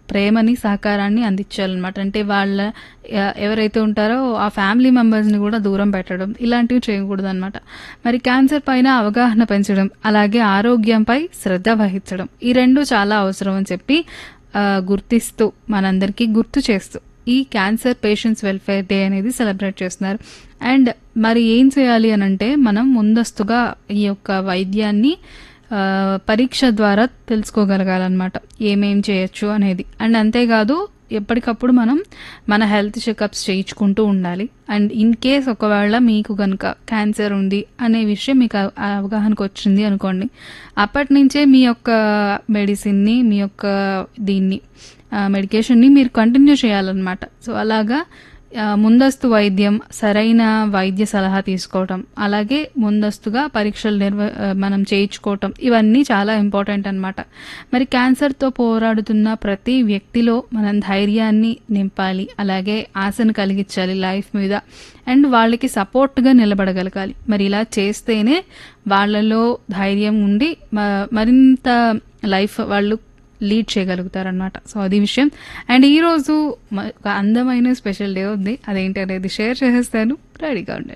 ప్రేమని, సహకారాన్ని అందించాలనమాట. అంటే వాళ్ళ ఆహ్, ఎవరైతే ఉంటారో ఆ ఫ్యామిలీ మెంబర్స్‌ని గూడా దూరం పెట్టడం ఇలాంటివి చేయకూడదనమాట. మరి క్యాన్సర్ పైన అవగాహన పెంచడం, అలాగే ఆరోగ్యంపై శ్రద్ధ వహించడం ఈ 2 చాలా అవసరం అని చెప్పి ఆహ్, గుర్తిస్తూ మనందరికీ గుర్తు చేస్తూ ఈ క్యాన్సర్ పేషెంట్స్ వెల్‌ఫేర్ డే అనేది సెలబ్రేట్ చేస్తున్నారు. అండ్ మరి ఏం చేయాలి అనంటే మనం ముందస్తుగా ఈ యొక్క వైద్యాన్ని ఆహ్, పరీక్ష ద్వారా తెలుసుకోగలగాలనమాట. ఏమేం చేయొచ్చు అనేది. అండ్ అంతేకాదు ఎప్పటికప్పుడు మనం మన హెల్త్ చెకప్స్ చేయించుకుంటూ ఉండాలి. అండ్ ఇన్ కేస్ ఒకవేళ మీకు గనుక క్యాన్సర్ ఉంది అనే విషయం మీకు అవ అవగాహనకొచ్చింది అనుకోండి. అప్పటినుంచే మీ యొక్క మెడిసిన్‌ని, మీ యొక్క దీన్ని ఆహ్, మెడికేషన్‌ని మీరు కంటిన్యూ చేయాలనమాట. సో, అలాగా ఆహ్, ముందస్తు వైద్యం, సరైన వైద్య సలహా తీసుకోవటం, అలాగే ముందస్తుగా పరీక్షలు నిర్వ ఆహ్, మనం చేయించుకోవటం ఇవన్నీ చాలా ఇంపార్టెంట్ అనమాట. మరి క్యాన్సర్‌తో పోరాడుతున్న ప్రతి వ్యక్తిలో మనం ధైర్యాన్ని నింపాలి. అలాగే ఆశను కలిగించాలి లైఫ్ మీద. అండ్ వాళ్ళకి సపోర్ట్‌గా నిలబడగలగాలి. మరి ఇలా చేస్తేనే వాళ్ళలో ధైర్యం ఉండి మ మరింత లైఫ్ వాళ్ళు లీడ్ చేయగలుగుతారనమాట. సో, అది విషయం. అండ్ ఈరోజు మ ఒక అందమైన స్పెషల్ డే ఉంది. అదేంటి అనేది షేర్ చేసేస్తాను. రెడీగా ఉండండి.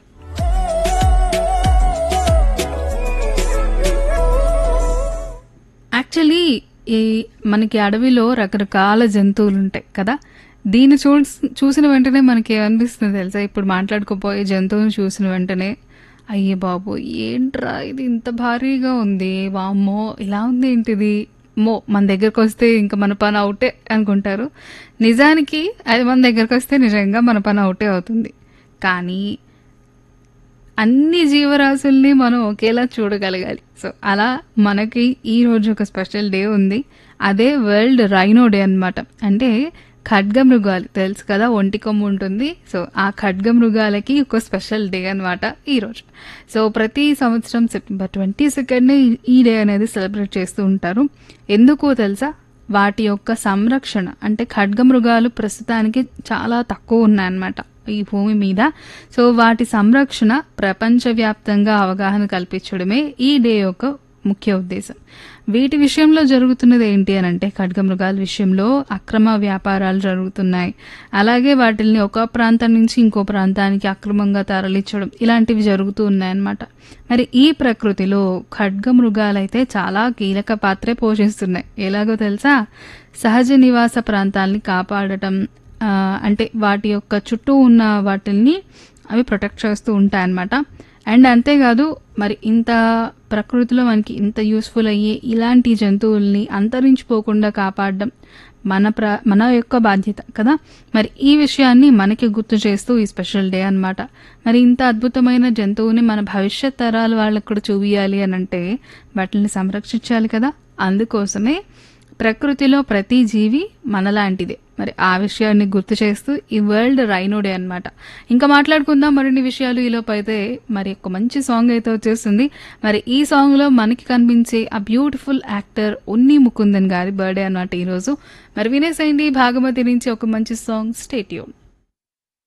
యాక్చువల్లీ ఈ మనకి అడవిలో రకరకాల జంతువులుంటాయి కదా! దీన్ని చూస్ చూసిన వెంటనే మనకేమనిపిస్తుంది తెలుసా? ఇప్పుడు మాట్లాడుకోబోయే జంతువుని చూసిన వెంటనే అయ్య బాబోయ్! ఏంట్రా ఇది ఇంత భారీగా ఉంది. వామ్మో! ఇలా ఉందేంటిది? అమ్మో! మన దగ్గరకొస్తే ఇంక మన పని ఔటే అనుకుంటారు. నిజానికి అది మన దగ్గరకొస్తే నిజంగా మన పని ఔటే అవుతుంది. కానీ అన్ని జీవరాశుల్ని మనం ఒకేలా చూడగలగాలి. సో, అలా మనకి ఈరోజు ఒక స్పెషల్ డే ఉంది. అదే వరల్డ్ రైనో డే అనమాట. అంటే ఖడ్గమృగాలు తెలుసు కదా! ఒంటి కొమ్ము ఉంటుంది. సో, ఆ ఖడ్గమృగాలకి ఒక స్పెషల్ డే అనమాట ఈరోజు. సో, ప్రతి సంవత్సరం సెప్టెంబర్ 22నే ఈ డే అనేది సెలబ్రేట్ చేస్తూ ఉంటారు. ఎందుకో తెలుసా? వాటి యొక్క సంరక్షణ అంటే ఖడ్గమృగాలు ప్రస్తుతానికి చాలా తక్కువ ఉన్నాయన్నమాట ఈ భూమి మీద. సో, వాటి సంరక్షణ ప్రపంచవ్యాప్తంగా అవగాహన కల్పించడమే ఈ డే యొక్క ముఖ్య ఉద్దేశం. వీటి విషయంలో జరుగుతున్నది ఏంటి అనంటే ఖడ్గమృగాల విషయంలో అక్రమ వ్యాపారాలు జరుగుతున్నాయి. అలాగే వాటిల్ని ఒక ప్రాంతం నుంచి ఇంకో ప్రాంతానికి అక్రమంగా తరలించడం ఇలాంటివి జరుగుతూ ఉన్నాయన్నమాట. మరి ఈ ప్రకృతిలో ఖడ్గమృగాలైతే చాలా కీలక పాత్రే పోషిస్తున్నాయి. ఎలాగో తెలుసా? సహజ నివాస ప్రాంతాల్ని కాపాడటం ఆహ్, అంటే వాటి యొక్క చుట్టూ ఉన్న వాటిల్ని అవి ప్రొటెక్ట్ చేస్తూ ఉంటాయన్నమాట. అండ్ అంతేకాదు మరి ఇంత ప్రకృతిలో మనకి ఇంత యూజ్‌ఫుల్ అయ్యే ఇలాంటి జంతువుల్ని అంతరించిపోకుండా కాపాడడం మన ప్ర మన యొక్క బాధ్యత కదా! మరి ఈ విషయాన్ని మనకి గుర్తు చేస్తూ ఈ స్పెషల్ డే అనమాట. మరి ఇంత అద్భుతమైన జంతువుని మన భవిష్యత్ తరాల వాళ్ళకి కూడా చూపియాలి అనంటే వాటిల్ని సంరక్షించాలి కదా! అందుకోసమే ప్రకృతిలో ప్రతి జీవి మనలాంటిదే. మరి ఆ విషయాన్ని గుర్తు చేస్తూ ఈ వరల్డ్ రైనో డే అనమాట. ఇంకా మాట్లాడుకుందాం మరిన్ని విషయాలు ఈలోపైతే మరి ఒక మంచి సాంగ్ అయితే వచ్చేస్తుంది. మరి ఈ సాంగ్‌లో మనకి కనిపించే ఆ బ్యూటిఫుల్ యాక్టర్ ఉన్ని ముకుందన్ గారి బర్త్‌డే అనమాట ఈరోజు. మరి వినేసేయండి భాగమతి నుంచి ఒక మంచి సాంగ్ స్టే ట్యూన్.